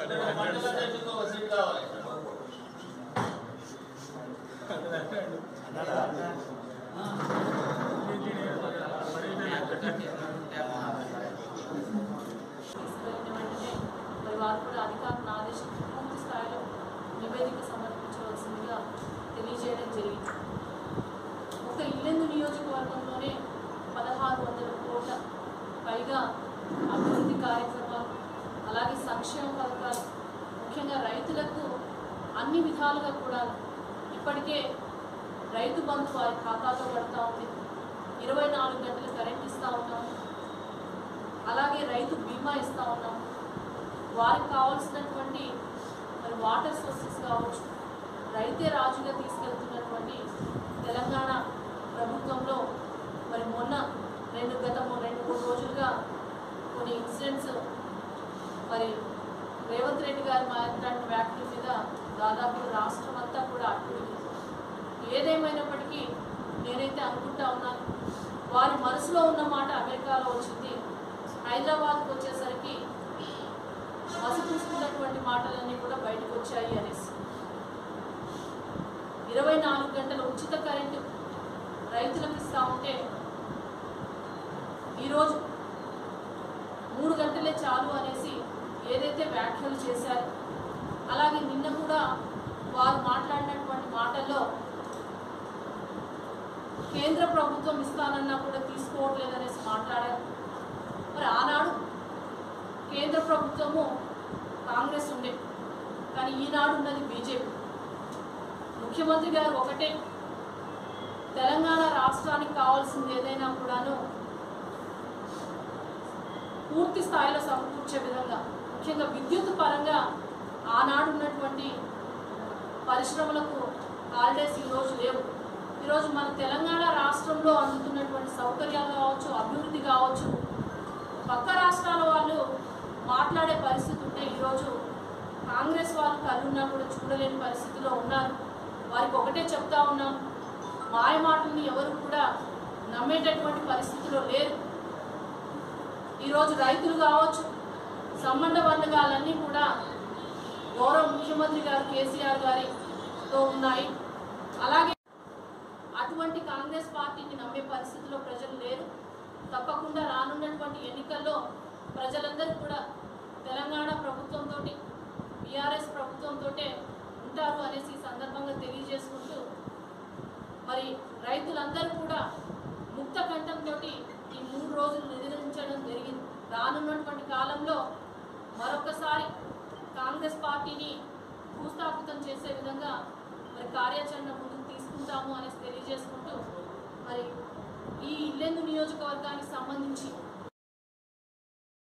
తీసుకెళ్ళిన వెంటనే మరి వారు కూడా అధికారులను ఆదేశించి పూర్తి స్థాయిలో నివేదిక సమర్పించవలసిందిగా తెలియజేయడం జరిగింది ఒక ఇల్లెందు నియోజకవర్గంలోనే పదహారు వందల కోట్ల పైగా అభివృద్ధి కార్యక్రమాలు అలాగే సంక్షేమ పథకాలు ముఖ్యంగా రైతులకు అన్ని విధాలుగా కూడా ఇప్పటికే రైతు బంధు వారి ఖాతాలో పడతా ఉంది ఇరవై నాలుగు గంటలు కరెంట్ ఇస్తూ ఉన్నాం అలాగే రైతు బీమా ఇస్తూ ఉన్నాం వారికి కావాల్సినటువంటి మరి వాటర్ సోర్సెస్ కావచ్చు రైతే రాజుగా తీసుకెళ్తున్నటువంటి తెలంగాణ ప్రభుత్వంలో మరి మొన్న రెండు గత మొ- రెండు మూడు రోజులుగా కొన్ని ఇన్సిడెంట్స్ మరి రేవంత్ రెడ్డి గారి మాట్లాడిన వ్యాఖ్యల మీద దాదాపు రాష్ట్రం అంతా కూడా అట్టుడికి ఏదేమైనప్పటికీ నేనైతే అనుకుంటా ఉన్నాను వారి మనసులో ఉన్న మాట అమెరికాలో వచ్చింది హైదరాబాద్కి వచ్చేసరికి మసిపూసుకున్నటువంటి మాటలన్నీ కూడా బయటకు వచ్చాయి అనేసి ఇరవై నాలుగు గంటల ఉచిత కరెంటు రైతులకు ఇస్తా ఉంటే ఈరోజు మూడు గంటలే చాలు అనేసి ఏదైతే వ్యాఖ్యలు చేశారు అలాగే నిన్న కూడా వారు మాట్లాడినటువంటి మాటల్లో కేంద్ర ప్రభుత్వం ఇస్తానన్నా కూడా తీసుకోవట్లేదనేసి మాట్లాడారు మరి ఆనాడు కేంద్ర ప్రభుత్వము కాంగ్రెస్ ఉండే కానీ ఈనాడు ఉన్నది బీజేపీ ముఖ్యమంత్రి గారు ఒకటే తెలంగాణ రాష్ట్రానికి కావాల్సింది ఏదైనా కూడాను పూర్తి స్థాయిలో సమకూర్చే విధంగా ముఖ్యంగా విద్యుత్ పరంగా ఆనాడు ఉన్నటువంటి పరిశ్రమలకు హాలిడేస్ ఈరోజు లేవు ఈరోజు మన తెలంగాణ రాష్ట్రంలో అందుతున్నటువంటి సౌకర్యాలు కావచ్చు అభివృద్ధి కావచ్చు పక్క రాష్ట్రాల వాళ్ళు మాట్లాడే పరిస్థితి ఉంటే ఈరోజు కాంగ్రెస్ వాళ్ళు కళ్ళున్నా కూడా చూడలేని పరిస్థితిలో ఉన్నారు వారికి ఒకటే చెప్తా ఉన్నాం మాయ మాటల్ని ఎవరు కూడా నమ్మేటటువంటి పరిస్థితిలో లేరు ఈరోజు రైతులు కావచ్చు సంబంధ వర్గాలన్నీ కూడా గౌరవ ముఖ్యమంత్రి గారు కేసీఆర్ గారితో ఉన్నాయి అలాగే అటువంటి కాంగ్రెస్ పార్టీని నమ్మే పరిస్థితిలో ప్రజలు లేరు తప్పకుండా రానున్నటువంటి ఎన్నికల్లో ప్రజలందరూ కూడా తెలంగాణ ప్రభుత్వంతో బీఆర్ఎస్ ప్రభుత్వంతో ఉంటారు అనేసి ఈ సందర్భంగా తెలియజేసుకుంటూ మరి రైతులందరూ కూడా ముక్త కంఠంతో ఈ మూడు రోజులు నిర్వహించడం జరిగింది రానున్నటువంటి కాలంలో మరొకసారి కాంగ్రెస్ పార్టీని భూస్థాపితం చేసే విధంగా మరి కార్యాచరణ ముందుకు తీసుకుంటాము అనేసి తెలియజేసుకుంటూ మరి ఈ ఇల్లెందు నియోజకవర్గానికి సంబంధించి